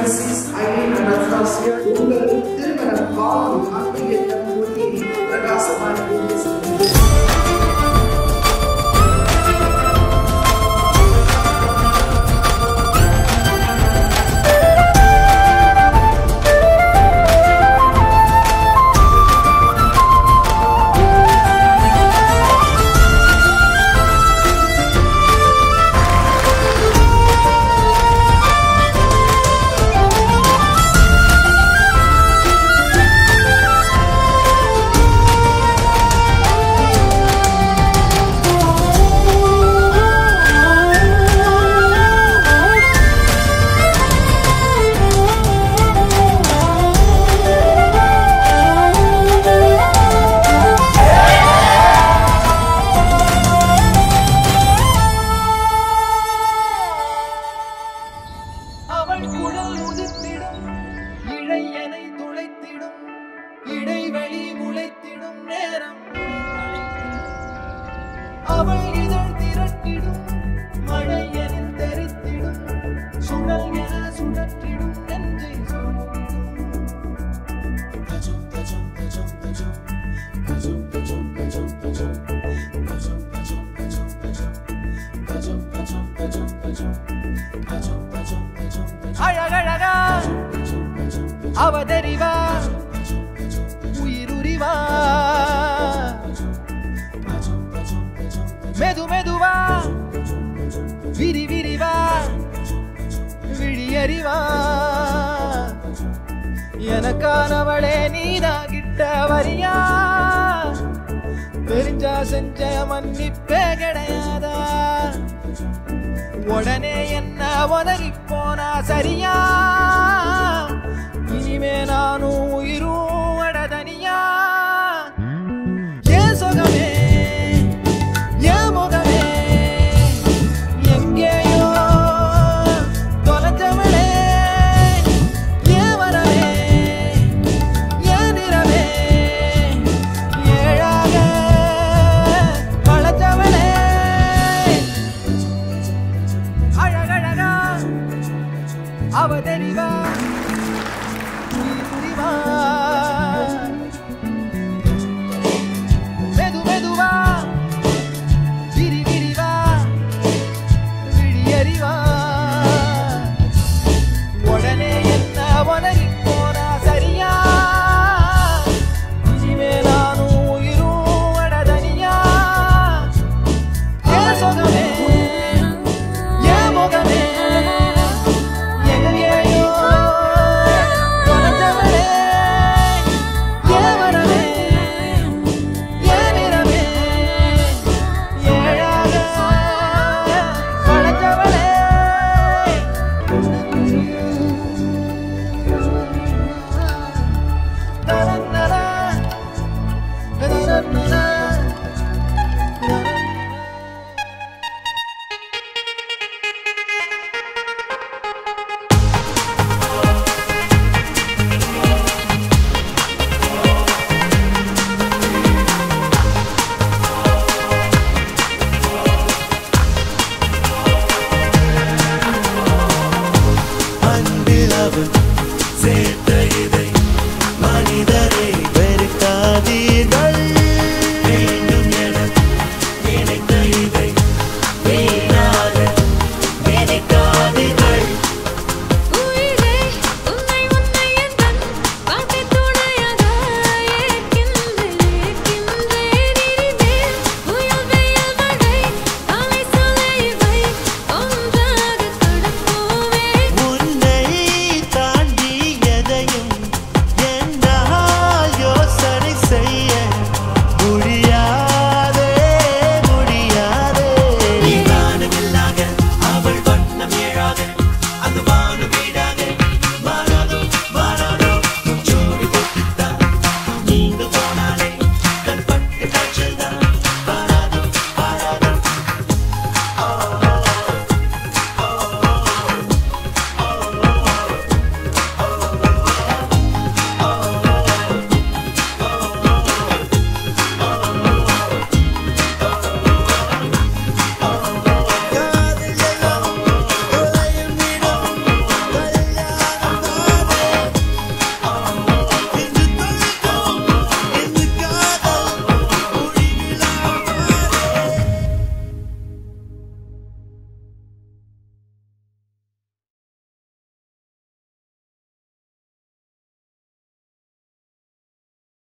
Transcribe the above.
Francis, Irene and Anastasia, உங்கள் திருமண வாழ்வு ஆன்மீக மூர்த்தியை பிரகாசமான அவள் குழல் உதிர்த்திடும் இழையனை துளைத்திடும் இடைவெளி முளைத்திடும் நேரம் அவள் இதழ் திரட்டிடும் மழை எனில் தெரித்திடும் சுழல் என சுழற்றிடும் நெஞ்சை அழகழகா அவதறிவா உயிருரிவா மெது மெதுவா விரி விரிவா விழியறிவா எனக்கானவளே நீதான் கிட்ட வரியா தெரிஞ்சா செஞ்ச மன்னிப்பே கிடையாதா உடனே என்ன உதறி போனா சரியா இனிமே நானும் உயிரும் அடதனியா ஏன் சுகமே ஏன் முகமே எங்கேயோ தொலைஞ்சவளே ஏன் வரவே ஏன் நிறவே ஏழாக வளர்ந்தவளே அழகழகா அவதறிவா உயிரிவா மெது மெதுவா விரி விரிவா விழியறிவா உடனே என்ன உதறி போனா சரியா இனிமே நானும் உயிரும் அடதனியா ஏன் சொகமே ஏன் முகமே எங்கேயோ தொலைஞ்சவளே ஏன் வரவே ஏன் நிறமே ஏழாக வளைஞ்சவளே தரந்தரா தரந்தரா அன்பில் அவன் சேர்த்த இதை